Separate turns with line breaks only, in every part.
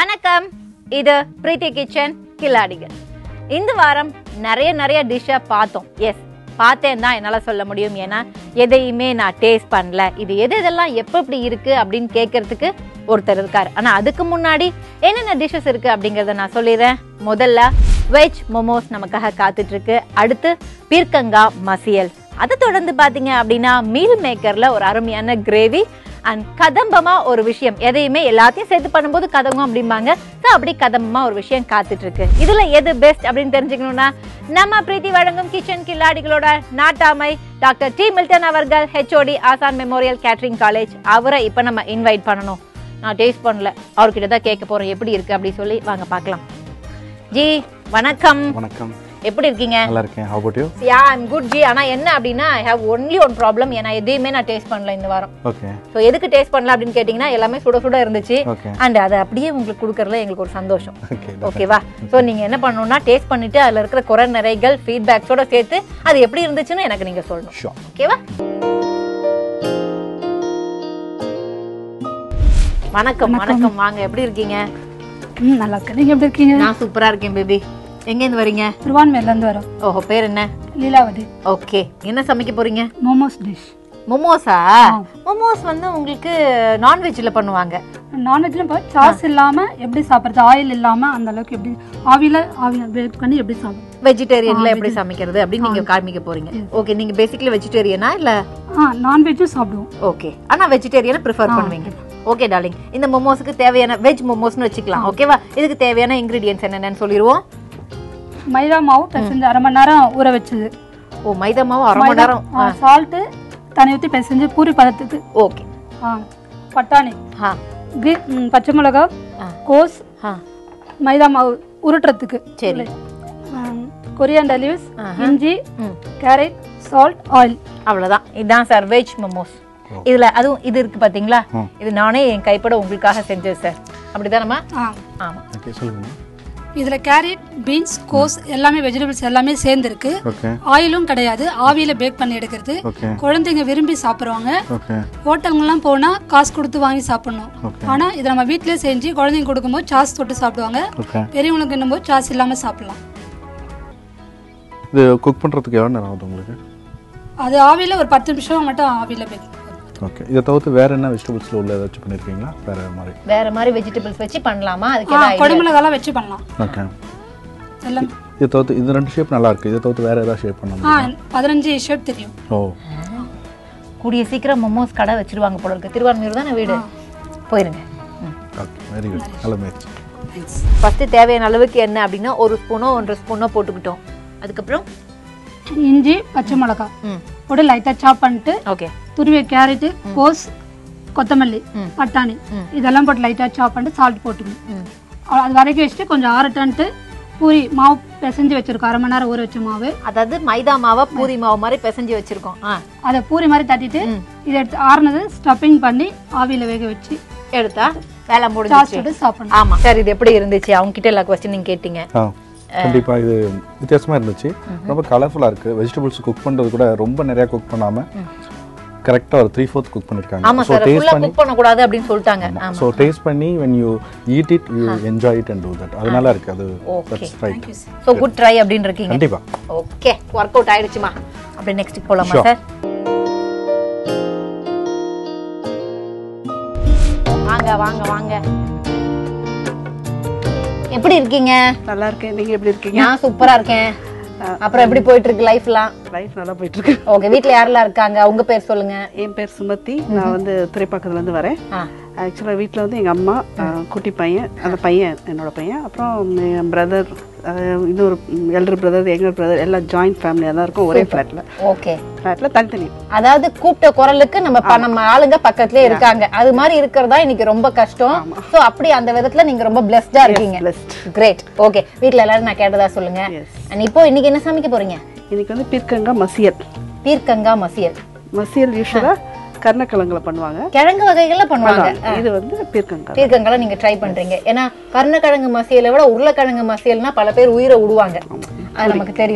வணக்கம் இது பிரீத்தி கிச்சன் கில்லாடிகள் இந்த வாரம் நிறைய நிறைய டிஷ்ஷை பார்த்தோம் எஸ் பார்த்தேன் தான் என்னால் சொல்ல முடியும் ஏன்னா எதையுமே நான் டேஸ்ட் பண்ணல இது எது எதெல்லாம் எப்போ எப்படி இருக்கு அப்படின்னு கேட்கறதுக்கு ஒருத்தர் இருக்கார் ஆனால் அதுக்கு முன்னாடி என்னென்ன டிஷ்ஷஸ் இருக்கு அப்படிங்கிறத நான் சொல்லிடுறேன் முதல்ல வெஜ் மொமோஸ் நமக்காக காத்துட்டு இருக்கு அடுத்து பீர்க்கங்கா மசியல் அதை தொடர்ந்து பார்த்தீங்க அப்படின்னா மீல் மேக்கர்ல ஒரு அருமையான கிரேவி அண்ட் கதம்பமா ஒரு விஷயம் எதையுமே எல்லாத்தையும் சேர்த்து பண்ணும்போது கதம்பம் அப்படிம்பாங்க ஸோ அப்படி கதம்பமா ஒரு விஷயம் காத்துட்டு இருக்கு இதுல எது பெஸ்ட் அப்படின்னு தெரிஞ்சுக்கணும்னா நம்ம பிரீத்தி வழங்கும் கிச்சன் கில்லாடிகளோட நாட்டாமை டாக்டர் டி மில்டன் அவர்கள் HOD Asan memorial catering college அவரை இப்போ நம்ம இன்வைட் பண்ணணும் நான் டேஸ்ட் பண்ணல அவர்கிட்ட தான் கேட்க போறோம் எப்படி இருக்கு அப்படி சொல்லி வாங்க பார்க்கலாம் ஜி வணக்கம்
வணக்கம்
எப்படி இருக்கீங்க
நல்லா இருக்கேன் how about you
yeah I'm good ji ஆனா என்ன அப்படின்னா I have only one problem ஏன்னா எதையுமே நான் டேஸ்ட் பண்ணல இந்த வாரம்
ஓகே
ஸோ எதுக்கு டேஸ்ட் பண்ணல அப்படின்னு கேட்டிங்கன்னா எல்லாமே சுட சுட இருந்துச்சு
ஓகே
அண்ட் அதை அப்படியே உங்களுக்கு கொடுக்கறதுல எங்களுக்கு ஒரு சந்தோஷம்
ஓகே
ஓகேவா ஸோ நீங்க என்ன பண்ணணும்னா டேஸ்ட் பண்ணிட்டு அதுல இருக்கிற குறை நிறைகள் ஃபீட்பேக்ஸோட சேர்த்து அது எப்படி இருந்துச்சுன்னு எனக்கு நீங்க சொல்லணும்
ஷோ
ஓகேவா வணக்கம் வணக்கம் வாங்க எப்படி இருக்கீங்க
ம் நல்லா இருக்கு நீங்க எப்படி இருக்கீங்க
நான் சூப்பரா இருக்கேன் பேபி எங்க இருந்து வரீங்க
திருவான்மையில இருந்து வரோம்
ஓஹோ பேர் என்ன
லீலாவதி
ஓகே என்ன சமைக்க போறீங்க
மோமோஸ் டிஷ்
மொமோஸா மொமோஸ் வந்து உங்களுக்கு நான்வெஜ்ல பண்ணுவாங்க
நான்வெஜ்ல இப்போ சாஸ் இல்லாம எப்படி சாப்பிடுறது ஆயில் இல்லாம அந்த அளவுக்கு எப்படி ஆவியில ஆவியில பேக் பண்ணி எப்படி சாப்பிடுறது
வெஜிடேரியன்ல எப்படி சமைக்கிறது அப்படின்னு நீங்க காமிக்க போறீங்க ஓகே நீங்க பேசிக்கலி வெஜிடேரியனா இல்ல
ஆ நான்வெஜ்ஜும் சாப்பிடுவோம்
ஓகே ஆனா வெஜிடேரியனை ப்ரிஃபர் பண்ணுவீங்க ஓகே டார்லிங் இந்த மொமோஸ்க்கு தேவையான வெஜ் மொமோஸ்னு வச்சுக்கலாம் ஓகேவா இதுக்கு தேவையான இன்கிரீடியன்ஸ் என்னென்னு சொல்லிடுவோம்
மைதா மாவு பிசைஞ்சு அரை மணி நேரம் ஊற வச்சது
ஓ மைதா மாவு அரை மணி நேரம்
சால்ட்டு தண்ணி ஊற்றி பிசைஞ்சு பூரி பதத்துக்கு
ஓகே
ஆ பட்டாணி
ஆ
கிரீன் ம், பச்சை மிளகா
ஆ.
கோஸ்
ஆ
மைதா மாவு உருட்டுறதுக்கு
சரி
கொரியாண்டர் லீவ்ஸ் இஞ்சி
ம்
கேரட் சால்ட் ஆயில்
அவ்வளவுதான் இதுதான் சார் வெஜ் மொமோஸ் இதுல அதுவும் இது இருக்கு பாத்தீங்களா இது நானே என் கைப்பட உங்களுக்காக செஞ்சது சார் அப்படிதானம்மா
ஆ
ஆமா
ஓகே சொல்லுங்க
இதில் கேரட் பீன்ஸ் கோஸ் எல்லாமே வெஜிடபிள்ஸ் எல்லாமே சேர்ந்துருக்கு
ஓகே
ஆயிலும் கிடையாது ஆவியில பேக் பண்ணி எடுக்கிறது
ஓகே
குழந்தைங்க விரும்பி சாப்பிடுவாங்க
ஓகே
ஹோட்டலுங்கெல்லாம் போனால் காசு கொடுத்து வாங்கி சாப்பிடணும்
Okay.
ஆனால் இதை நம்ம வீட்டிலே செஞ்சு குழந்தைங்க கொடுக்கும்போது சாஸ் தொட்டு சாப்பிடுவாங்க
ஓகே
பெரியவங்களுக்கு என்னும்போது சாஸ் இல்லாமல் சாப்பிடலாம்
இது குக் பண்ணுறதுக்கு எவ்வளோ நேரம் ஆகுது உங்களுக்கு
அது ஆவியில ஒரு பத்து நிமிஷம் மட்டும் ஆவியில பேக்
ஓகே இதை தவிர்த்து வேற என்ன வெஜிடபிள்ஸில் உள்ள ஏதாச்சும் பண்ணியிருக்கீங்களா வேற மாதிரி
வேற மாதிரி வெஜிடபிள்ஸ் வச்சு பண்ணலாமா அதுக்கு ஏதாவது
கொடமிளகாலாம் வச்சு பண்ணலாம்
ஓகே
எல்லாம்
இதை தவிர்த்து இது ரெண்டு ஷேப் நல்லா இருக்கு இதை தவிர்த்து வேற ஏதாவது ஷேப் பண்ண
ஆ
முடியும்
பதினஞ்சு ஷேப் தெரியும்
ஓ
கூடிய சீக்கிரம் மொமோஸ் கடை வச்சிருவாங்க போல இருக்கு திருவான்மையூர் தானே வீடு போயிருங்க
ஓகே வெரி குட் நல்ல முயற்சி
ஃபர்ஸ்ட் தேவையான அளவுக்கு என்ன அப்படின்னா ஒரு ஸ்பூனோ ஒன்றரை ஸ்பூனோ போட்டுக்கிட்டோம் அதுக்கப்புறம்
இஞ்சி பச்சை மிளகா
ம்
போட்டு லைட்டாக சாப் பண்ணிட்டு
ஓகே
துருவிய கேரட்டு கோஸ் கொத்தமல்லி
ம்.
பட்டாணி
ம்.
இதெல்லாம் போட்டு லைட்டாக சாப் பண்ணிட்டு சால்ட் போட்டுக்கணும்
ம்
அவ்வளோ அது வரைக்கும் வச்சுட்டு கொஞ்சம் ஆறட்டன்ட்டு பூரி மாவு பிசைஞ்சு வச்சிருக்கோம் அரை மணி நேரம் ஊற வச்ச மாவு
அதாவது மைதா மாவை பூரி மாவு மாதிரி பிசைஞ்சு வச்சிருக்கோம் ஆ
அதை பூரி மாதிரி தட்டிட்டு இதை எடுத்து ஆறுனது ஸ்டப்பிங் பண்ணி ஆவியில வேக வச்சு
எடுத்தா வேலை
சாஸ்
முடிஞ்சிச்சு
போட்டு சாப்பிடணும்
ஆமா சார் இது எப்படி இருந்துச்சு அவங்க கிட்ட எல்லா கொஸ்டின் நீங்க கேட்டீங்க
ஆ கண்டிப்பா இது வித்தியாசமா இருந்துச்சு ரொம்ப கலர்ஃபுல்லா இருக்கு வெஜிடபிள்ஸ் குக் பண்றது கூட ரொம்ப நிறைய குக் பண்ணாம கரெக்டா ஒரு த்ரீ ஃபோர்த் குக் பண்ணிருக்காங்க
ஆமா
ஸோ
சார்
டேஸ்ட்
ஃபுல்லா
பண்ணி
குக் பண்ண கூடாது அப்படின்னு சொல்லிட்டாங்க ஆமா
ஸோ டேஸ்ட் பண்ணி when you eat it you enjoy it and do that அது நல்லா இருக்கு அது
Okay.
That's right
so good try அப்படின்னு இருக்கீங்க
கண்டிப்பா
ஓகே ஒர்க் அவுட் ஆயிடுச்சுமா அப்படியே நெக்ஸ்ட் போலாமா
Sure.
சார் வாங்க வாங்க வாங்க எப்படி இருக்கீங்க
நல்லா இருக்கேன் நீங்க எப்படி இருக்கீங்க
நான் சூப்பரா இருக்கேன் அப்புறம் எப்படி போயிட்டு இருக்கு லைஃப்லாம்
லைஃப் நல்லா போயிட்டு இருக்கு
ஓகே வீட்ல யாரெல்லாம் இருக்காங்க உங்க பேர் சொல்லுங்க
என் பேர் சுமதி நான் வந்து துறைப்பாக்கத்துல இருந்து வரேன்
ஆ
ஆக்சுவலாக வீட்டில் வந்து எங்கள் அம்மா அஹ், குட்டி பையன் அந்த பையன் என்னோட பையன் அப்புறம் என் பிரதர் இன்னொரு எல்டர் பிரதர் எங்கர் பிரதர் எல்லாம் ஜாயிண்ட் ஃபேமிலியாக தான் இருக்கும் ஒரே ஃப்ளாட்டில்
ஓகே
ஃப்ளாட்டில் தனித்தனி
அதாவது கூப்பிட்ட குரலுக்கு நம்ம ப- நம்ம ஆளுங்க பக்கத்துலயே இருக்காங்க அது மாதிரி இருக்கிறதா இன்னைக்கு ரொம்ப கஷ்டம் சோ அப்படி அந்த விதத்துல நீங்க ரொம்ப பிளஸ்டா இருக்கீங்க
blessed.
கிரேட் ஓகே வீட்ல எல்லாரும் நான் கேட்டதா சொல்லுங்க And இப்போ இன்னைக்கு என்ன சமைக்க போறீங்க
இன்னைக்கு வந்து பீர்க்கங்கா மசியல்
பீர்க்கங்கா மசியல்
மசியல் யூஸ்வலாக கருணக்கிழங்குல பண்ணுவாங்க
கிழங்கு வகைகள்ல பண்ணுவாங்க
இது வந்து பீர்க்கங்கா
பீர்க்கங்கால நீங்க ட்ரை பண்றீங்க ஏன்னா கருணக்கிழங்கு மசியலை விட உருளைக்கிழங்கு மசியல்னா பல பேர் உயிரை விடுவாங்க அது நமக்கு தெரியும்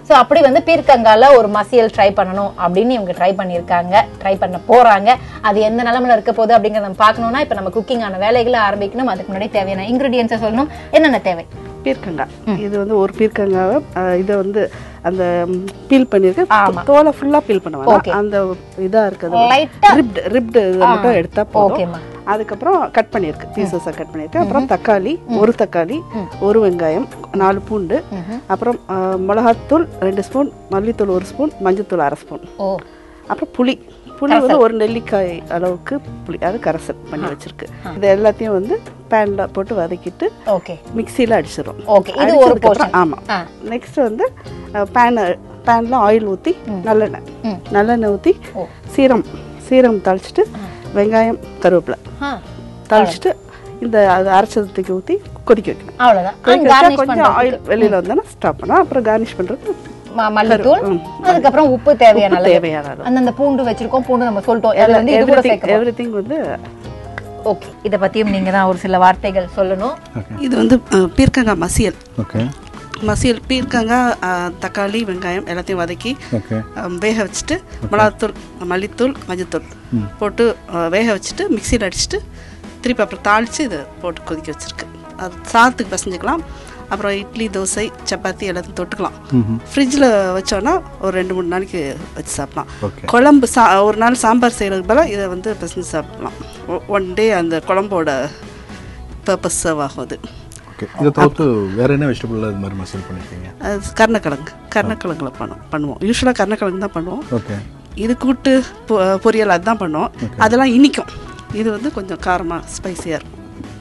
ஸோ அப்படி வந்து பீர்க்கங்கால ஒரு மசியல் ட்ரை பண்ணணும் அப்படின்னு இவங்க ட்ரை பண்ணியிருக்காங்க ட்ரை பண்ண போறாங்க அது எந்த நிலமையில இருக்க போகுது அப்படிங்கறத நம்ம பார்க்கணும்னா இப்போ நம்ம குக்கிங்கான வேலைகளை ஆரம்பிக்கணும் அதுக்கு முன்னாடி தேவையான இன்கிரீடியன்ஸை சொல்லணும் என்னென்ன தேவை
பீர்க்கங்காய் இது வந்து ஒரு பீர்க்கங்காவை அஹ், இதை வந்து அந்த பீல் பண்ணிருக்கு
ஆமா.
தோலை ஃபுல்லா பீல் பண்ண
Okay.
வேணாம் அந்த இதா இருக்குது
லைட்டா
ரிப்டு ரிப்டு இதை மட்டும் எடுத்தா போதும்
ஓகேம்மா
அதுக்கப்புறம் கட் பண்ணியிருக்கு பீசஸாக கட் பண்ணியிருக்கு அப்புறம் தக்காளி ஒரு தக்காளி ஒரு வெங்காயம் நாலு பூண்டு அப்புறம் அஹ், மிளகாத்தூள் ரெண்டு ஸ்பூன் மல்லித்தூள் ஒரு ஸ்பூன் மஞ்சத்தூள் அரை ஸ்பூன்
ஓ
அப்புறம் புளி புளி வந்து ஒரு நெல்லிக்காய் அளவுக்கு புளி அது கரைசல் பண்ணி வச்சிருக்கு இது எல்லாத்தையும் வந்து பேன்ல போட்டு வதக்கிட்டு
ஓகே
மிக்சியில் அடிச்சிடும்
ஓகே இது ஒரு போர்ஷன்
ஆமாம்
ஆ
நெக்ஸ்ட் வந்து பேன் பேனில் ஆயில் ஊற்றி நல்லெண்ணெய்
ம்.
நல்லெண்ணெய் ஊற்றி
ஓ.
சீரம் சீரம் தாளிச்சிட்டு வெங்காயம் கருவேப்பிலை
ஆ
தாளிச்சிட்டு இந்த அது அரைச்சதை தூக்கி ஊற்றி கொதிக்க வைக்கணும்
அவ்வளவுதான்
கொதிக்க வச்சா
கார்னிஷ்
கொஞ்சம் ஆயில் வெளியில் வந்தோன்னா ஸ்டாப் பண்ணலாம் அப்புறம் கார்னிஷ் பண்ணுறது
ம- மல்லித்தூள்
ம்.
அதுக்கப்புறம் உப்பு தேவையான அளவு
தேவையான அளவு
அந்தந்த பூண்டு வச்சிருக்கோம் பூண்டு நம்ம சொல்லிட்டோம் அதுல வந்து இது கூட
எவ்ரிதிங்
சேர்க்கணும்
எவ்ரிதிங் வந்து
ஓகே இத பத்தியும் நீங்க தான் ஒரு சில வார்த்தைகள் சொல்லணும்
இது வந்து அஹ், பீர்க்கங்காய் மசியல்
ஓகே
மசியல் பீர்க்கங்காய் அஹ், தக்காளி வெங்காயம் எல்லாத்தையும் வதக்கி
ஓகே
அஹ், வேக வச்சுட்டு மிளகாத்தூள் மல்லித்தூள் மஞ்சத்தூள் போட்டு அஹ், வேக வச்சுட்டு மிக்சியில் அடிச்சுட்டு திருப்பி அப்புறம் தாளித்து இதை போட்டு கொதிக்க வச்சிருக்கு அது சாதத்துக்கு பசஞ்சுக்கலாம் அப்புறம் இட்லி தோசை சப்பாத்தி எல்லாத்தையும் தொட்டுக்கலாம் ஃப்ரிட்ஜில் வச்சோன்னா ஒரு ரெண்டு மூணு நாளைக்கு வச்சு சாப்பிடலாம்
ஓகே
குழம்பு சா ஒரு நாள் சாம்பார் செய்கிறதுக்கு பதிலாக இதை வந்து பசஞ்சு சாப்பிடலாம் ஒன் டே அந்த குழம்போட பர்பஸ் சர்வ் ஆகும் அது
ஓகே இதை தவிர்த்து வேற என்ன வெஜிடபிள் இது மாதிரி மசால் பண்ணிருக்கீங்க
அது கருணக்கிழங்கு கருணக்கிழங்குல பண்ணும் பண்ணுவோம் யூஸ்வலாக கருணக்கிழங்கு தான் பண்ணுவோம்
ஓகே
இது கூட்டு பொ- பொரியல் அதுதான் பண்ணுவோம் அதெல்லாம் இனிக்கும் இது வந்து கொஞ்சம் காரமாக ஸ்பைசியாக இருக்கும்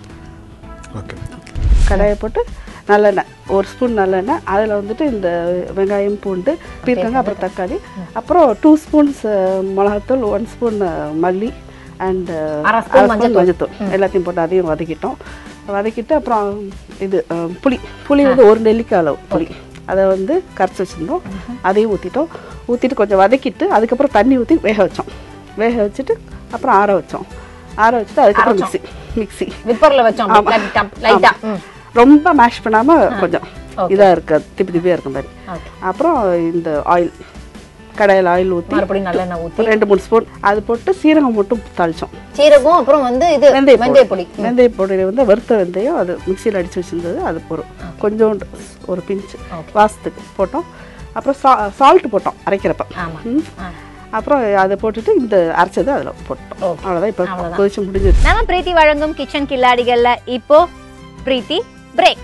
ஓகே
கடாயை போட்டு நல்லெண்ணெய் ஒரு ஸ்பூன் நல்லெண்ணெய் அதில் வந்துட்டு இந்த வெங்காயம் பூண்டு பீர்க்கங்க அப்புறம் தக்காளி அப்புறம் டூ ஸ்பூன்ஸ் மிளகாத்தூள் ஒன் ஸ்பூன் மல்லி அண்ட்
அரை spoon மஞ்சள்தூள்.
மஞ்சத்தூள் எல்லாத்தையும் போட்டு அதையும் வதக்கிட்டோம் வதக்கிட்டு அப்புறம் இது அஹ், புளி புளி வந்து ஒரு நெல்லிக்காய் அளவு புளி அதை வந்து கரைச்சி வச்சுருந்தோம் அதையும் ஊற்றிட்டோம் ஊற்றிட்டு கொஞ்சம் வதக்கிட்டு அதுக்கப்புறம் தண்ணி ஊற்றி வேக வச்சோம் வேக வச்சுட்டு அப்புறம் ஆற வச்சோம் ஆற வச்சுட்டு அதுக்கப்புறம் மிக்ஸி மிக்ஸி
விப்பர்ல வச்சோம்
ஆமா.
லைட்டா
ஆமா. ரொம்ப மேஷ் பண்ணாம கொஞ்சம் இதா இருக்கு திப்பி திப்பியா இருக்க மாதிரி
ஓகே
அப்புறம் இந்த ஆயில் கடாயில் ஆயில் ஊற்றி
மறுபடியும் நல்லெண்ணெய் ஊத்தி
ரெண்டு மூணு ஸ்பூன் அது போட்டு சீரகம் மட்டும் தாளிச்சோம்
சீரகம் அப்புறம் வந்து இது
வெந்தய
வெந்தய
பொடி
பொடி
வெந்தய பொடியில் வந்து வறுத்த வெந்தயம் அது மிக்சியில் அடிச்சு வச்சிருந்தது அது போடும் கொஞ்சோண்டு ஒரு பிஞ்சு வாசத்துக்கு போட்டோம் அப்புறம் சா சால்ட் போட்டோம் அரைக்கிறப்ப
ஆமா
ம்.
ஆ.
அப்புறம் அதை போட்டுட்டு இந்த அரைச்சது அதில் போட்டோம்
Okay.
அவ்வளோதான் இப்போ
அவ்வளவுதான்.
கொதிச்சு முடிஞ்சிருச்சு
நம்ம பிரீத்தி வழங்கும் கிச்சன் கில்லாடிகள்ல இப்போ Preethi break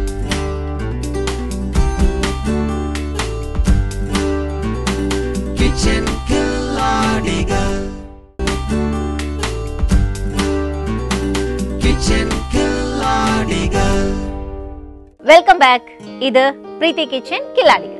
Kitchen Killadigal Kitchen Killadigal
welcome back இது பிரீத்தி கிச்சன் கில்லாடிகள்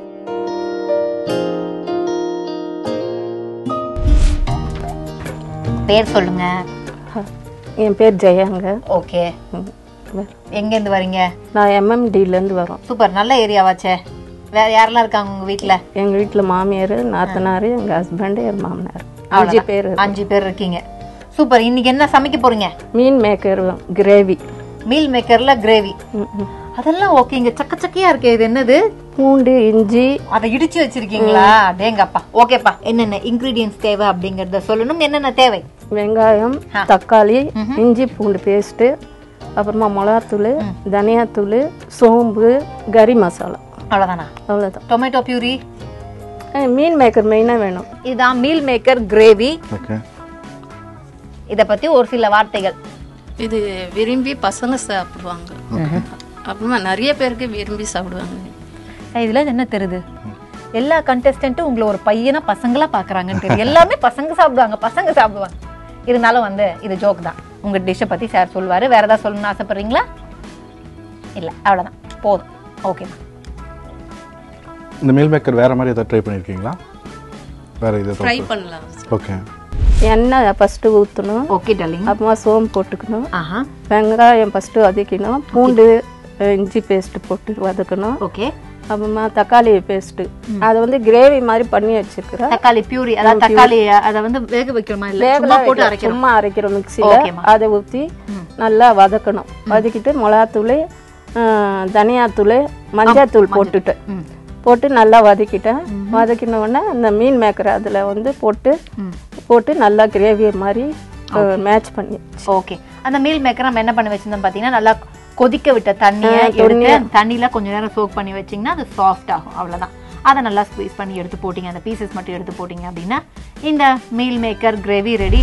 பேர் சொல்லுங்க
என் பேர் ஜெயாங்க
ஓகே எங்க இருந்து வரீங்க
நான் எம்எம்டிலேருந்து வரோம்
சூப்பர் நல்ல ஏரியாவாச்சே வேற யாரெல்லாம் இருக்காங்க உங்க வீட்ல
எங்கள் வீட்டில் மாமியார் நாத்தனார் எங்கள் ஹஸ்பண்டு என் மாமனார் அஞ்சு பேர்
அஞ்சு பேர் இருக்கீங்க சூப்பர் இன்னைக்கு என்ன சமைக்க போறீங்க
மீன் மேக்கர் கிரேவி
மீல் மேக்கர்ல கிரேவி அதெல்லாம் ஓகேங்க சக்க சக்கையா இருக்கு இது என்னது
பூண்டு இஞ்சி
அதை இடிச்சு வச்சிருக்கீங்களா டேங்கப்பா ஓகேப்பா என்னென்ன இன்கிரீடியன்ஸ் தேவை அப்படிங்கறத சொல்லணும் என்னென்ன தேவை
வெங்காயம் தக்காளி இஞ்சி பூண்டு பேஸ்ட்டு அப்புறமா மிளகாத்தூள் தனியாத்தூள் சோம்பு கறி மசாலா
அவ்வளவுதானா
அவ்வளோதான்
டொமேட்டோ பியூரி
மீன் மேக்கர் மெயினாக வேணும்
இதுதான் மீல் மேக்கர் கிரேவி
ஓகே
இத பத்தி ஒரு சில வார்த்தைகள்
இது விரும்பி பசங்க சாப்பிடுவாங்க அப்புறமா நிறைய பேருக்கு விரும்பி சாப்பிடுவாங்க
ஏய், இதுல என்ன தெரியுது எல்லா கண்டெஸ்டன்ட்டும் உங்களை ஒரு பையனா பசங்களா பாக்குறாங்கன்னு தெரியுது எல்லாமே பசங்க சாப்பிடுவாங்க பசங்க சாப்பிடுவாங்க இருந்தாலும் வந்து இது ஜோக் தான் உங்க டிஷ்ஷை பத்தி சார் சொல்லுவாரு வேற ஏதாவது சொல்லணும்னு ஆசைப்படுறீங்களா இல்ல அவ்வளவுதான் போதும் ஓகே
இந்த மீல் மேக்கர் வேற மாதிரி ஏதாவது ட்ரை பண்ணியிருக்கீங்களா வேற இது
ட்ரை பண்ணலாம்
ஓகே
எண்ணெய் ஃபஸ்ட்டு ஊற்றணும்
ஓகே டார்லிங்
அப்புறமா சோம்பு போட்டுக்கணும்
ஆஹா
வெங்காயம் ஃபஸ்ட்டு வதக்கணும் பூண்டு அஹ், இஞ்சி பேஸ்ட்டு போட்டு வதக்கணும்
ஓகே
அப்புறமா தக்காளி பேஸ்ட்டு அதை வந்து கிரேவி மாதிரி பண்ணி வச்சிருக்கிறேன்
தக்காளி பியூரி அதாவது தக்காளி அதை வந்து வேக வைக்கிறோமா இல்ல சும்மா போட்டு அரைக்கிறோம்
சும்மா அரைக்கிறோம் மிக்சியில்
ஓகேம்மா.
அதை ஊற்றி நல்லா வதக்கணும் வதக்கிட்டு மிளகாத்தூள் தனியாத்தூள் மஞ்சள்தூள் போட்டுட்டு போட்டு நல்லா வதக்கிட்டேன் வதக்கின உடனே அந்த மீன் மேக்கரை அதில் வந்து போட்டு போட்டு நல்லா கிரேவி மாதிரி மேட்ச் பண்ணி
ஓகே அந்த மீல் மேக்கர் நம்ம என்ன பண்ணி வச்சிருந்தோம் பாத்தீங்கன்னா நல்லா கொதிக்க விட்ட தண்ணியை
ஆ,
எடுத்து
தண்ணிய-
தண்ணியில கொஞ்ச நேரம் சோக் பண்ணி வச்சீங்கன்னா அது சாஃப்ட் ஆகும் அவ்வளவுதான் அதை நல்லா ஸ்குவீஸ் பண்ணி எடுத்து போட்டீங்க அந்த பீசஸ் மட்டும் எடுத்து போட்டீங்க அப்படின்னா இந்த மீல் மேக்கர் கிரேவி ரெடி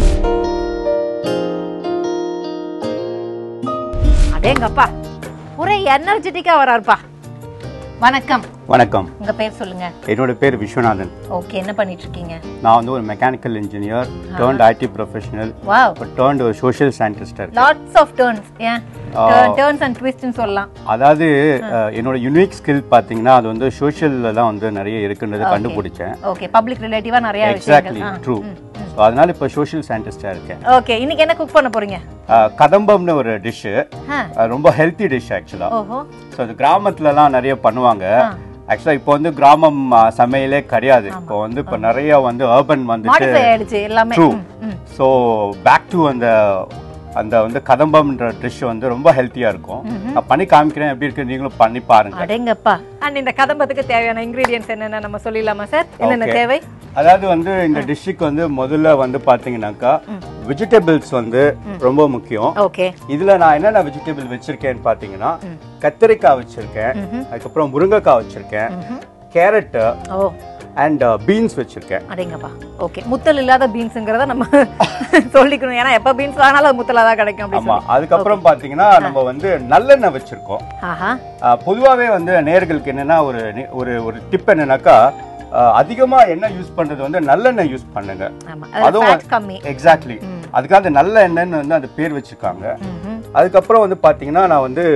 அடேங்கப்பா ஒரே எனர்ஜெட்டிக்கா வராருப்பா வணக்கம்
வணக்கம்
உங்க பேர் சொல்லுங்க
என்னோட பேர் விஸ்வநாதன்
ஓகே என்ன பண்ணிட்டு இருக்கீங்க
நான் வந்து ஒரு mechanical engineer turned IT professional
wow
இப்போ டேர்ன்ட் ஒரு சோஷியல் சயின்டிஸ்டாக இருக்கேன்
லாட்ஸ் ஆஃப் டர்ன்ஸ் ஏன் டர்ன்ஸ் அண்ட் ட்விஸ்ட்னு சொல்லலாம்
அதாவது அஹ், என்னோட யுனிக் ஸ்கில் பார்த்தீங்கன்னா அது வந்து சோஷியலில் தான் வந்து நிறைய இருக்குன்றதை கண்டுபிடிச்சேன்
ஓகே பப்ளிக் ரிலேட்டிவா நிறைய
எக்ஸாக்ட்லி
விஷயங்கள்
ட்ரூ ஸோ அதனால இப்போ சோஷியல் சயின்டிஸ்டாக இருக்கேன்
ஓகே இன்னைக்கு என்ன குக் பண்ண போறீங்க
அஹ், கதம்பம்னு ஒரு டிஷ்ஷு
ஆ.
ரொம்ப ஹெல்த்தி டிஷ் ஆக்சுவலாக
ஓஹோ
ஸோ அது கிராமத்துலலாம் நிறைய பண்ணுவாங்க ஆக்சுவலாக இப்போ வந்து கிராமம் அஹ், சமையலே கிடையாது இப்போ வந்து இப்போ நிறைய வந்து அர்பன் வந்துட்டு
மாடிஃபை ஆயிடுச்சு எல்லாமே
ட்ரூ
ம், ம்.
ஸோ பேக் டு அந்த அந்த வந்து கதம்பம்ன்ற டிஷ் வந்து ரொம்ப ஹெல்த்தியா இருக்கும் நான் பண்ணி காமிக்கிறேன் எப்படி இருக்கு நீங்களும் பண்ணி பாருங்க
அடேங்கப்பா அண்ட் இந்த கதம்பத்துக்கு தேவையான இன்கிரீடியன்ஸ் என்னென்ன நம்ம சொல்லிடலாமா சார் என்னென்ன
Okay.
தேவை
அதாவது வந்து இந்த டிஷ்ஷுக்கு வந்து முதல்ல வந்து பாத்தீங்கன்னாக்கா வெஜிடபிள்ஸ் வந்து ரொம்ப முக்கியம்
ஓகே
இதுல நான் என்னென்ன வெஜிடபிள் வச்சிருக்கேன்னு பாத்தீங்கன்னா கத்திரிக்காய் வச்சிருக்கேன் அதுக்கப்புறம் முருங்கைக்காய் வச்சிருக்கேன் கேரட்
ஓ
அண்ட் பீன்ஸ் வச்சிருக்கேன்
அடேங்கப்பா ஓகே முத்தல் இல்லாத பீன்ஸுங்கிறத நம்ம சொல்லிக்கணும் ஏன்னா எப்ப பீன்ஸ் வாங்கினாலும் அது முத்தலா தான் கிடைக்கும் அப்படின்னு
ஆமா
சொல்லி.
அதுக்கப்புறம் பாத்தீங்கன்னா நம்ம வந்து நல்லெண்ணெய் வச்சிருக்கோம்
ஆஹா
ஆஹ் பொதுவாவே வந்து நேர்களுக்கு என்னன்னா ஒரு நி- ஒரு ஒரு டிப் என்னன்னாக்கா ஆஹ் அதிகமா எண்ணெய் யூஸ் பண்றது வந்து நல்லெண்ணெய் யூஸ் பண்ணுங்க
ஆமா அது fat கம்மி
எக்ஸாக்ட்லி அதுக்காக அந்த நல்ல எண்ணெய்னு வந்து அந்த பேர் வச்சிருக்காங்க
ம்ஹும்.
அதுக்கப்புறம் வந்து பாத்தீங்கன்னா நான் வந்து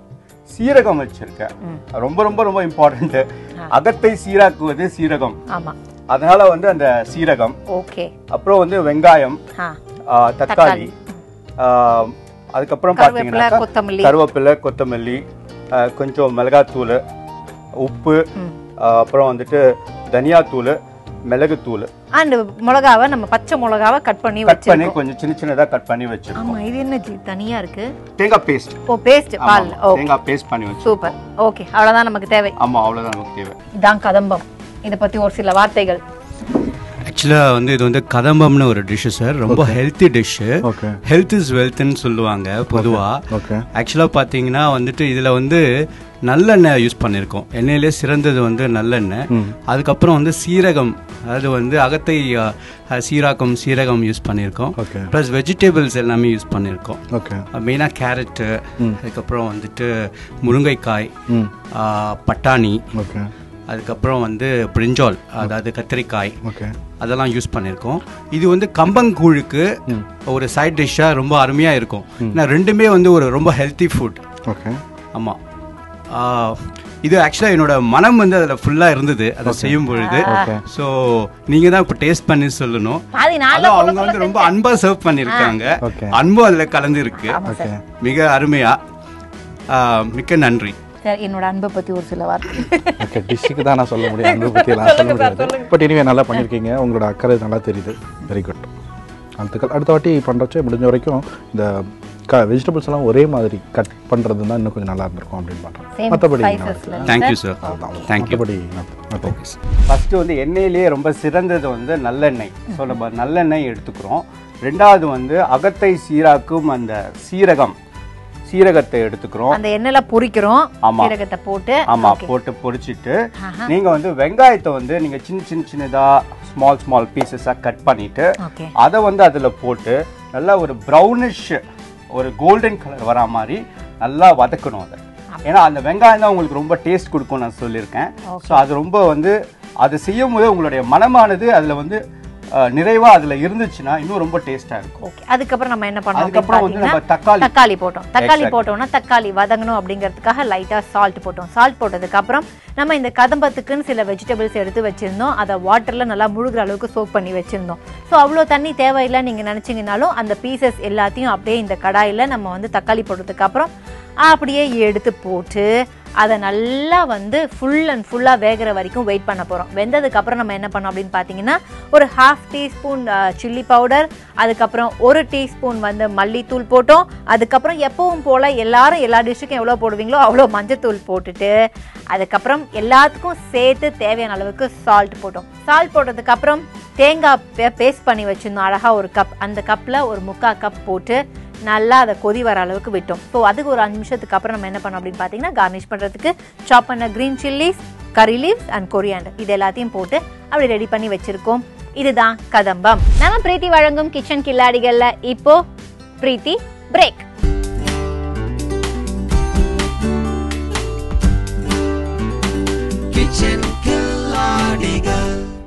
சீரகம் வச்சிருக்கேன் ரொம்ப ரொம்ப ரொம்ப இம்பார்ட்டன்ட் அகத்தை சீராக்குவது சீரகம்
ஆமா
அதனால வந்து அந்த சீரகம்
ஓகே
அப்புறம் வந்து வெங்காயம்
ஆ
ஆஹ் தக்காளி ஆஹ் அதுக்கப்புறம்
கருவேப்பிலை,
பாத்தீங்கன்னா
கொத்தமல்லி.
கருவேப்பிலை கொத்தமல்லி ஆஹ் கொஞ்சம் மிளகாத்தூள் உப்பு ஆஹ் அப்புறம் வந்துட்டு தனியாத்தூள் மிளகுத்தூள்
அண்ட் மிளகாவை நம்ம பச்சை மிளகாவை கட் பண்ணி
கட் பண்ணி
வச்சிருக்கோம்
கொஞ்சம் சின்ன சின்னதா கட் பண்ணி வச்சிருக்கோம்
ஆமா இது என்ன ஜி தனியா இருக்கு
தேங்காய் பேஸ்ட்
ஓ பேஸ்ட் பால் ஓ
தேங்காய் பேஸ்ட் பண்ணி வச்சு
சூப்பர் ஓகே அவ்வளவுதான் நமக்கு தேவை
ஆமா அவ்வளவுதான் நமக்கு தேவை
இதான் கதம்பம் இத பத்தி ஒரு சில வார்த்தைகள்
ஆக்சுவலாக வந்து இது வந்து கதம்பம்னு ஒரு டிஷ்ஷு சார் ரொம்ப healthy dish
Okay.
Health is வெல்த்னு சொல்லுவாங்க பொதுவாக
ஓகே
ஆக்சுவலாக பார்த்தீங்கன்னா வந்துட்டு இதில் வந்து நல்லெண்ணெய் யூஸ் பண்ணியிருக்கோம் எண்ணெயிலே சிறந்தது வந்து நல்லெண்ணெய் அதுக்கப்புறம் வந்து சீரகம் அதாவது வந்து அகத்தை அஹ், சீராக்கம் சீரகம் யூஸ் பண்ணியிருக்கோம்
Okay.
ப்ளஸ் வெஜிடபிள்ஸ் எல்லாமே யூஸ் பண்ணியிருக்கோம்
ஓகே
மெயினாக கேரட்டு அதுக்கப்புறம் வந்துட்டு முருங்கைக்காய்
ம்
ஆஹ், பட்டாணி
ஓகே
அதுக்கப்புறம் வந்து பிரிஞ்சால் அதாவது கத்திரிக்காய்
ஓகே
அதெல்லாம் யூஸ் பண்ணியிருக்கோம் இது வந்து கம்பங்கூழுக்கு ஒரு சைட் டிஷ்ஷாக ரொம்ப அருமையாக இருக்கும் ஏன்னா ரெண்டுமே வந்து ஒரு ரொம்ப ஹெல்த்தி ஃபுட்
ஓகே
ஆமாம் இது ஆக்சுவலாக என்னோட மனம் வந்து அதில் ஃபுல்லாக இருந்தது அதை செய்யும் பொழுது
Okay.
ஸோ நீங்கள் தான் இப்போ டேஸ்ட் பண்ணி சொல்லணும்
பாதி நாள்ல
அதுவும் அவங்க வந்து ரொம்ப அன்பா சர்வ் பண்ணியிருக்காங்க
Okay.
அன்பும் அதில் கலந்து இருக்கு
ஓகே
மிக அருமையா ஆஹ், மிக்க நன்றி
சார் என்னோட அன்பை பத்தி ஒரு சில வார்த்தை
ஓகே டிஷ்ஷுக்கு தான் நான் சொல்ல முடியும் அன்பை பற்றி எல்லாம் சொல்ல முடியாது பட் இனிமே நல்லா பண்ணியிருக்கீங்க உங்களோட அக்கறை நல்லா தெரியுது வெரி குட் அடுத்த அடுத்த வாட்டி பண்ணுறச்சே முடிஞ்ச வரைக்கும் இந்த க வெஜிடபிள்ஸ் எல்லாம் ஒரே மாதிரி கட் பண்ணுறது தான் இன்னும் கொஞ்சம் நல்லா இருந்திருக்கும் அப்படின்னு
Same
பண்ணுறேன் மற்றபடி
sizesல.
தேங்க்யூ சார் தேங்க்யூ
மற்றபடி ஓகே
ஃபர்ஸ்ட் வந்து எண்ணெயிலேயே ரொம்ப சிறந்தது வந்து நல்லெண்ணெய் ஸோ நம்ம நல்லெண்ணெய் எடுத்துக்கிறோம் ரெண்டாவது வந்து அகத்தை சீராக்கும் அந்த சீரகம் சீரகத்தை எடுத்துக்கிறோம்
அந்த எண்ணெயில பொரிக்கிறோம்
ஆமா.
சீரகத்தை போட்டு
ஆமா
Okay.
போட்டு பொரிச்சிட்டு நீங்க வந்து வெங்காயத்தை வந்து நீங்க சின்ன சின்ன சின்னதா ஸ்மால் ஸ்மால் பீசஸா கட் பண்ணிட்டு
ஓகே
அதை வந்து அதுல போட்டு நல்லா ஒரு ப்ரௌனிஷ் ஒரு கோல்டன் கலர் வரா மாதிரி நல்லா வதக்கணும் அதை ஏன்னா அந்த வெங்காயம் தான் உங்களுக்கு ரொம்ப டேஸ்ட் கொடுக்கும் நான் சொல்லியிருக்கேன் ஸோ அது ரொம்ப வந்து அது செய்யும் போது உங்களுடைய மனமானது அதுல வந்து அஹ், நிறைவா அதுல இருந்துச்சுன்னா இன்னும் ரொம்ப டேஸ்டா இருக்கும்
ஓகே அதுக்கப்புறம் நம்ம என்ன பண்ணோம்
அதுக்கப்புறம் வந்து நம்ம தக்காளி
தக்காளி போட்டோம் தக்காளி
Exactly.
போட்டோம்னா தக்காளி வதங்கணும் அப்படிங்கிறதுக்காக லைட்டா சால்ட் போட்டோம் சால்ட் போட்டதுக்கு அப்புறம் நம்ம இந்த கதம்பத்துக்குன்னு சில வெஜிடபிள்ஸ் எடுத்து வச்சிருந்தோம் அதை வாட்டர்ல நல்லா முழுகிற அளவுக்கு சோக் பண்ணி வச்சிருந்தோம் ஸோ அவ்வளோ தண்ணி தேவையில்லை நீங்க நினைச்சீங்கனாலும் அந்த பீசஸ் எல்லாத்தையும் அப்படியே இந்த கடாயில நம்ம வந்து தக்காளி போட்டதுக்கு அப்புறம் அப்படியே எடுத்து போட்டு அதை நல்லா வந்து ஃபுல் அண்ட் ஃபுல்லாக வேகிற வரைக்கும் வெயிட் பண்ண போகிறோம் வெந்ததுக்கு அப்புறம் நம்ம என்ன பண்ணோம் அப்படின்னு பார்த்தீங்கன்னா ஒரு ஹாஃப் டீஸ்பூன் சில்லி பவுடர் அதுக்கப்புறம் ஒரு டீஸ்பூன் வந்து மல்லித்தூள் போட்டோம் அதுக்கப்புறம் எப்பவும் போல் எல்லாரும் எல்லா டிஷ்ஷுக்கும் எவ்வளோ போடுவீங்களோ அவ்வளோ மஞ்சத்தூள் போட்டுட்டு அதுக்கப்புறம் எல்லாத்துக்கும் சேர்த்து தேவையான அளவுக்கு சால்ட் போட்டோம் சால்ட் போட்டதுக்கப்புறம் தேங்காய் பேஸ்ட் பண்ணி வச்சுருந்தோம் அழகாக ஒரு கப் அந்த கப்பில் ஒரு முக்கால் கப் போட்டு நல்லா அதை கொதி வர அளவுக்கு விட்டோம் ஸோ அதுக்கு ஒரு அஞ்சு நிமிஷத்துக்கு அப்புறம் நம்ம என்ன பண்ணோம் அப்படின்னு பார்த்தீங்கன்னா கார்னிஷ் பண்ணுறதுக்கு சாப் பண்ண green chillies curry leaves and coriander இது எல்லாத்தையும் போட்டு அப்படி ரெடி பண்ணி வச்சிருக்கோம் இதுதான் கதம்பம் நம்ம பிரீத்தி வழங்கும் கிச்சன் கில்லாடிகள்ல இப்போ Preethi break
Kitchen Killadigal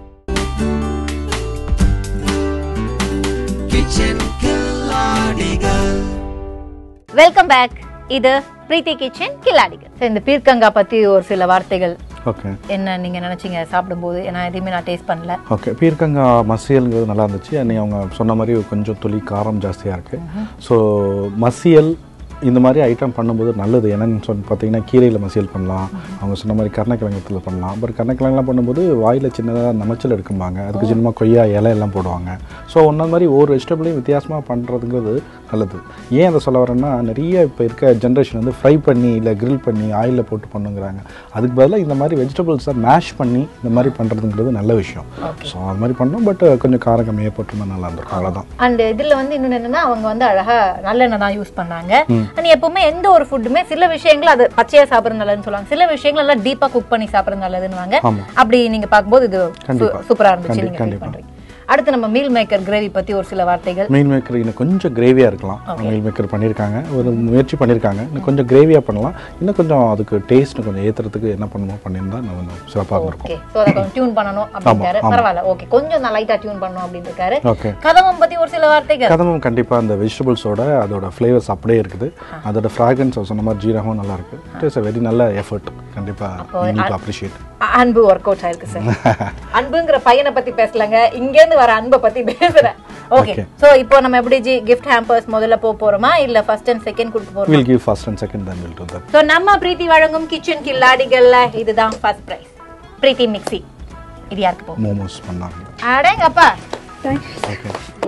Kitchen Killadigal
welcome back இது பிரீத்தி கிச்சன் கில்லாடிகள் ஸோ இந்த பீர்க்கங்காய் பத்தி ஒரு சில வார்த்தைகள்
ஓகே
என்ன நீங்க நினைச்சீங்க சாப்பிடும்போது ஏன்னா எதையுமே நான் டேஸ்ட் பண்ணல
ஓகே பீர்க்கங்காய் மசியல்ங்கிறது நல்லா இருந்துச்சு அன்னை அவங்க சொன்ன மாதிரி கொஞ்சம் துளி காரம் ஜாஸ்தியாக இருக்குது ஸோ மசியல் இந்த மாதிரி ஐட்டம் பண்ணும்போது நல்லது என்னன்னு சொல்லி பார்த்தீங்கன்னா கீரையில் மசியல் பண்ணலாம் அவங்க சொன்ன மாதிரி கருணக்கிழங்கத்தில் பண்ணலாம் அப்புறம் கருணக்கிழங்குலாம் பண்ணும்போது வாயில் சின்னதாக நமைச்சல் எடுக்கும்பாங்க அதுக்கு சின்னமாக கொய்யா இலை எல்லாம் போடுவாங்க ஸோ ஒன்றை மாதிரி ஒவ்வொரு வெஜிடபிளையும் வித்தியாசமாக பண்ணுறதுங்கிறது நல்லது ஏன் அதை சொல்ல வரேன்னா நிறைய இப்போ இருக்க ஜென்ரேஷன் வந்து ஃப்ரை பண்ணி இல்லை grill பண்ணி ஆயிலில் போட்டு பண்ணுங்கிறாங்க அதுக்கு பதிலாக இந்த மாதிரி வெஜிடபிள்ஸை மேஷ் பண்ணி இந்த மாதிரி பண்ணுறதுங்கிறது நல்ல விஷயம் ஸோ அது மாதிரி பண்ணோம் பட் கொஞ்சம் காரம் கம்மியாக போட்டிருந்தா நல்லா இருந்திருக்கும் அவ்வளோதான்
அண்ட் இதுல வந்து இன்னொன்னு என்னன்னா அவங்க வந்து அழகா நல்லெண்ணெய் தான் யூஸ் பண்ணாங்க அண்ட் எப்பவுமே எந்த ஒரு ஃபுட்டுமே சில விஷயங்கள் அது பச்சையா சாப்பிடுறது நல்லதுன்னு சொல்லுவாங்க சில விஷயங்கள் எல்லாம் டீப்பா குக் பண்ணி சாப்பிடுறது நல்லதுன்னுவாங்க
ஆமா.
அப்படி நீங்க பார்க்கும்போது இது
கண்டிப்பா.
சூப்பரா இருந்துச்சு
கண்டி-
நீங்க feel
கண்டிப்பா.
பண்றீங்க அடுத்து நம்ம மீல் மேக்கர் கிரேவி பத்தி ஒரு சில வார்த்தைகள்
மீல் மேக்கர் இன்னும் கொஞ்சம் கிரேவியாக இருக்கலாம் மீல் மேக்கர் பண்ணியிருக்காங்க ஒரு முயற்சி பண்ணியிருக்காங்க இன்னும் கொஞ்சம் கிரேவியாக பண்ணலாம் இன்னும் கொஞ்சம் அதுக்கு டேஸ்ட் கொஞ்சம் ஏற்றுறதுக்கு என்ன பண்ணுமோ பண்ணியிருந்தா நம்ம கொஞ்சம் சிறப்பாக இருந்திருக்கும்
ஓகே சோ அதை கொஞ்சம் டியூன் பண்ணணும் அப்படின்றாரு
ஆமா.
பரவாயில்ல ஓகே கொஞ்சம் நான் லைட்டா டியூன் பண்ணணும் அப்படின்னு இருக்காரு
ஓகே
கதவம் பத்தி ஒரு சில வார்த்தைகள்
கதமும் கண்டிப்பாக அந்த வெஜிடபிள்ஸோட அதோட ஃப்ளேவர்ஸ் அப்படியே இருக்குது அதோட ஃப்ராக்ரன்ஸ் சொன்ன மாதிரி ஜீரகம் நல்லா இருக்கு இட் இஸ் அ வெரி நல்ல எஃபர்ட் கண்டிப்பாக நீட் அப்ரிஷியேட்
அ- அன்பு ஒர்க் அவுட் ஆயிருக்கு சார் அன்புங்கிற பையனை பத்தி பேசலங்க இங்க இருந்து வர அன்பை பத்தி பேசுறேன் ஓகே
Okay.
சோ இப்போ நம்ம எப்படி ஜி கிஃப்ட் ஹேம்பர்ஸ் முதல்ல போக போறோமா இல்ல ஃபர்ஸ்ட் அண்ட் செகண்ட் கொடுக்க போறோமா
will give first and second then will do that
so நம்ம பிரீத்தி வழங்கும் கிச்சன் கில்லாடிகள்ல இதுதான் ஃபர்ஸ்ட் பிரைஸ் பிரீத்தி மிக்ஸி இது யாருக்கு போகும்
மோமோஸ் பண்ணாங்க
அடேங்கப்பா
ஓகே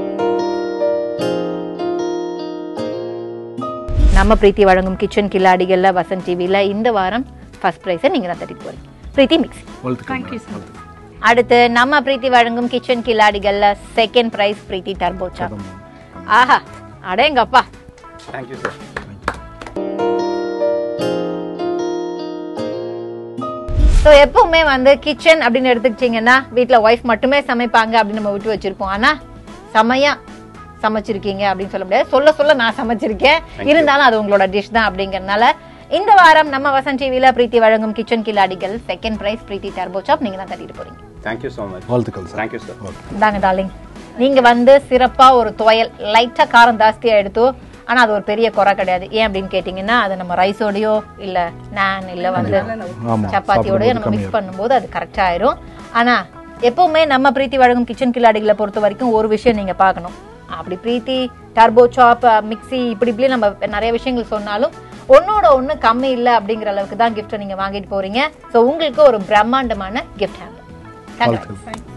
நம்ம பிரீத்தி வழங்கும் கிச்சன் கில்லாடிகள்ல வசந்த் டிவில இந்த வாரம் ஃபர்ஸ்ட் பிரைஸை நீங்க தான் தட்டிட்டு போறீங்க பிரீத்தி மிக்ஸி
வாழ்த்துக்கள்
அடுத்து நம்ம பிரீத்தி வழங்கும் கிச்சன் கில்லாடிகள்ல செகண்ட் பிரைஸ் பிரீத்தி டர்போச்சா ஆஹா அடேங்கப்பா
தேங்க்யூ சார்
ஸோ எப்பவுமே வந்து கிச்சன் அப்படின்னு எடுத்துக்கிட்டிங்கன்னா வீட்டில் ஒய்ஃப் மட்டுமே சமைப்பாங்க அப்படின்னு நம்ம விட்டு வச்சிருப்போம் ஆனா செமையா சமைச்சிருக்கீங்க அப்படின்னு சொல்ல முடியாது சொல்ல சொல்ல நான் சமைச்சிருக்கேன் இருந்தாலும் அது உங்களோட டிஷ் தான் அப்படிங்கறதுனால இந்த வாரம் நம்ம வசந்த் டிவில பிரீத்தி வழங்கும் கிச்சன் கில்லாடிகள் second prize Preethi turbo chop நீங்க தான் தட்டிட்டு போறீங்க
தேங்க்யூ ஸோ மச்
வாழ்த்துக்கள் சார்
தேங்க்யூ சார்
இந்தாங்க டார்லிங் நீங்க வந்து சிறப்பா ஒரு துவையல் லைட்டா காரம் ஜாஸ்தியா எடுத்தோ ஆனா அது ஒரு பெரிய குறை கிடையாது ஏன் அப்படின்னு கேட்டீங்கன்னா அது நம்ம ரைஸோடயோ இல்ல நான் இல்ல வந்து
ஆமா,
சப்பாத்தியோடயோ நம்ம
சாப்பிடும்போது
மிக்ஸ் பண்ணும்போது அது கரெக்டா ஆயிரும் ஆனா எப்பவுமே நம்ம பிரீத்தி வழங்கும் கிச்சன் கில்லாடிகளை பொறுத்த வரைக்கும் ஒரு விஷயம் நீங்க பார்க்கணும் அப்படி பிரீத்தி டர்போ சாப் மிக்ஸி இப்படி இப்படி நம்ம நிறைய விஷயங்கள் சொன்னாலும் ஒன்னோட ஒண்ணு கம்மி இல்லை அப்படிங்கிற அளவுக்கு தான் கிஃப்ட்டை நீங்க வாங்கிட்டு போறீங்க ஸோ உங்களுக்கு ஒரு பிரம்மாண்டமான கிஃப்ட் ஹேம்பர்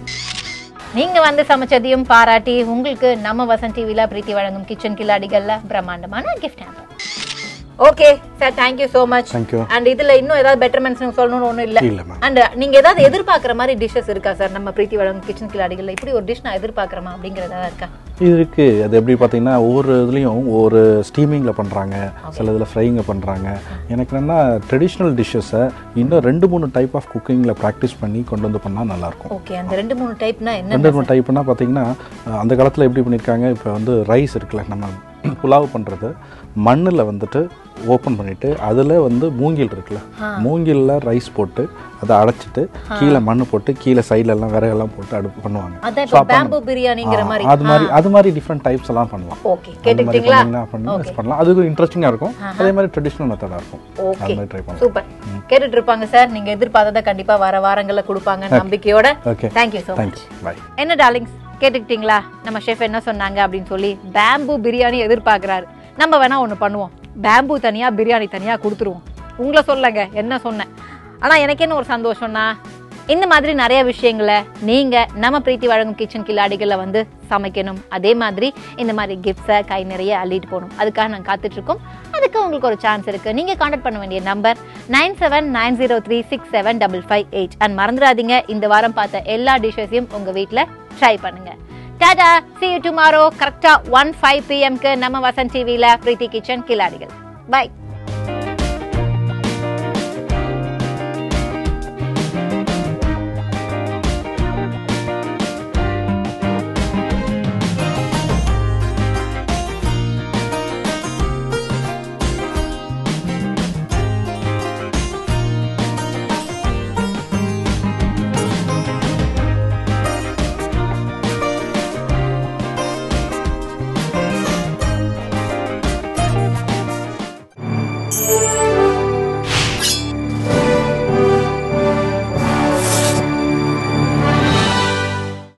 நீங்க வந்து சமைச்சதையும் பாராட்டி உங்களுக்கு நம்ம வசந்த் டிவில பிரீத்தி வழங்கும் கிச்சன் கில்லாடிகள்ல பிரம்மாண்டமான gift hamper okay sir thank you so much
Thank you.
And இதுல இன்னும் ஏதாவது பெட்டர்மெண்ட்ஸ் சொல்லணும்னு ஒண்ணும் இல்ல
இல்ல மேம்
அண்ட் நீங்க ஏதாவது எதிர்பார்க்குற மாதிரி டிஷ்ஷஸ் இருக்கா சார் நம்ம பிரீத்தி வழங்கும் கிச்சன் கில்லாடிகள்ல இப்படி ஒரு டிஷ் நான் எதிர்பார்க்கறமா அப்படிங்கறதா இருக்கா
இது இருக்கு அது எப்படி பார்த்தீங்கன்னா ஒவ்வொரு இதுலேயும் ஒவ்வொரு ஸ்டீமிங்கில் பண்ணுறாங்க சில இதில் ஃப்ரைங்க பண்ணுறாங்க எனக்கு என்னென்னா ட்ரெடிஷ்னல் டிஷ்ஷஸை இன்னும் ரெண்டு மூணு டைப் ஆஃப் குக்கிங்கில் ப்ராக்டிஸ் பண்ணி கொண்டு வந்து பண்ணால் நல்லாயிருக்கும்
ஓகே அந்த ரெண்டு மூணு டைப்னா என்ன
ரெண்டு மூணு டைப்னா பார்த்தீங்கன்னா அஹ், அந்த காலத்தில் எப்படி பண்ணியிருக்காங்க இப்போ வந்து ரைஸ் இருக்குல்ல நம்ம புலாவ் பண்ணுறது மண்ணில் வந்துட்டு ஓப்பன் பண்ணிட்டு அதில் வந்து மூங்கில் இருக்குல்ல மூங்கிலில் ரைஸ் போட்டு அதை அடைச்சிட்டு கீழே மண் போட்டு கீழே சைடுல எல்லாம் விறகெல்லாம் போட்டு அடுப்பு பண்ணுவாங்க
அதான்
So,
இப்போ
அப்ப
பேம்பு பிரியாணிங்கிற
ஆ,
மாதிரி
அது மாதிரி அது மாதிரி டிஃப்ரெண்ட் டைப்ஸ் எல்லாம் பண்ணலாம்
ஓகே
அந்த மாதிரி
கேட்டுக்கிட்டீங்களா
பண்ணீங்கன்னா பண்ணி பண்ணலாம் அது இன்ட்ரெஸ்டிங்காக இருக்கும் அதே மாதிரி ட்ரெடிஷ்னல் மெத்தடாக இருக்கும்
ஓகே
அது மாதிரி ட்ரை பண்ணலாம்
சூப்பர் கேட்டுட்டு இருப்பாங்க சார் நீங்க எதிர்பார்த்ததை கண்டிப்பா வர வாரங்கள்ல கொடுப்பாங்க நம்பிக்கையோட
okay
thank you so much
thanks bye
என்ன டார்லிங்ஸ் கேட்டுக்கிட்டீங்களா நம்ம ஷெஃப் என்ன சொன்னாங்க அப்படின்னு சொல்லி பேம்பு பிரியாணி எதிர்பார்க்கறாரு நம்ம வேணா ஒண்ணு பண்ணுவோம் பேம்பு தனியா பிரியாணி தனியா கொடுத்துருவோம் உங்களை சொல்லங்க என்ன சொன்னேன் ஆனா எனக்கு என்ன ஒரு சந்தோஷம்னா இந்த மாதிரி நிறைய விஷயங்களை நீங்க நம்ம பிரீத்தி வழங்கும் கிச்சன் கில்லாடிகளை வந்து சமைக்கணும் அதே மாதிரி இந்த மாதிரி கிஃப்ட்ஸை கை நிறைய அள்ளிட்டு போகணும் அதுக்காக நாங்கள் காத்துட்டு இருக்கோம் அதுக்கு உங்களுக்கு ஒரு சான்ஸ் இருக்கு நீங்க காண்டாக்ட் பண்ண வேண்டிய number nine seven nine zero three six seven double five eight and மறந்துடாதீங்க இந்த வாரம் பார்த்த எல்லா டிஷ்ஷஸையும் உங்க வீட்டில் ட்ரை பண்ணுங்க டாடா see you tomorrow கரெக்டாக ஒன் ஃபைவ் பிஎம்க்கு நம்ம வசந்த் டிவியில் பிரீத்தி கிச்சன் கில்லாடிகள் பை